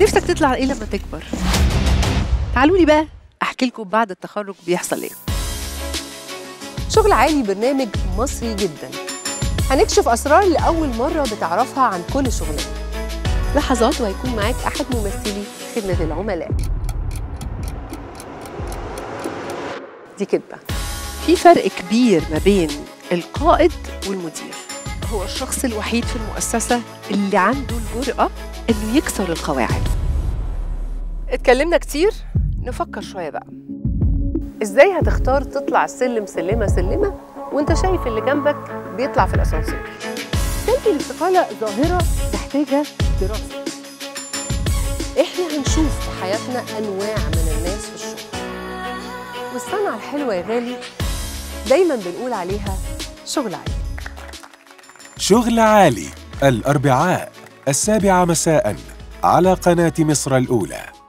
نفسك تطلع ايه لما تكبر تعالوا لي بقى احكي لكم بعد التخرج بيحصل ايه شغل عالي برنامج مصري جدا هنكشف أسرار لأول مرة بتعرفها عن كل شغلانة لحظات وهيكون معاك أحد ممثلي خدمة العملاء دي كدبة في فرق كبير ما بين القائد والمدير هو الشخص الوحيد في المؤسسة اللي عنده الجرأة إنه يكسر القواعد اتكلمنا كتير نفكر شوية بقى ازاي هتختار تطلع السلم سلمة سلمة وانت شايف اللي جنبك بيطلع في الأسانسير تلقي الاستقالة ظاهرة محتاجة دراسة احنا هنشوف في حياتنا أنواع من الناس في الشغل والصنعة الحلوة يا غالي دايما بنقول عليها شغل عالي شغل عالي الأربعاء السابعة مساء على قناة مصر الأولى